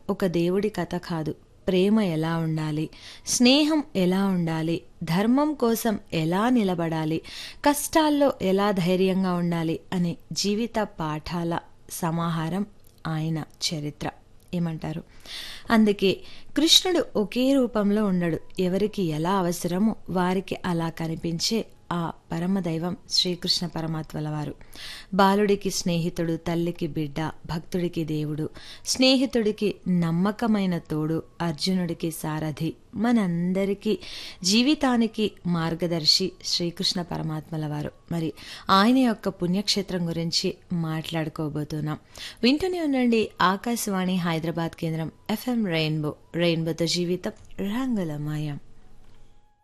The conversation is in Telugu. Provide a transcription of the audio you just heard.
ఒక దేవుడి కథ కాదు ప్రేమ ఎలా ఉండాలి స్నేహం ఎలా ఉండాలి ధర్మం కోసం ఎలా నిలబడాలి కష్టాల్లో ఎలా ధైర్యంగా ఉండాలి అనే జీవిత పాఠాల సమాహారం ఆయన చరిత్ర ఏమంటారు అందుకే కృష్ణుడు ఒకే రూపంలో ఉండడు ఎవరికి ఎలా అవసరమో వారికి అలా కనిపించే ఆ పరమదైవం శ్రీకృష్ణ పరమాత్మల వారు బాలుడికి స్నేహితుడు తల్లికి బిడ్డ భక్తుడికి దేవుడు స్నేహితుడికి నమ్మకమైన తోడు అర్జునుడికి సారథి మనందరికీ జీవితానికి మార్గదర్శి శ్రీకృష్ణ పరమాత్మల వారు మరి ఆయన యొక్క పుణ్యక్షేత్రం గురించి మాట్లాడుకోబోతున్నాం వింటూనే ఉండండి ఆకాశవాణి హైదరాబాద్ కేంద్రం ఎఫ్ఎం రెయిన్బో రెయిన్బోతో జీవితం రంగులమయం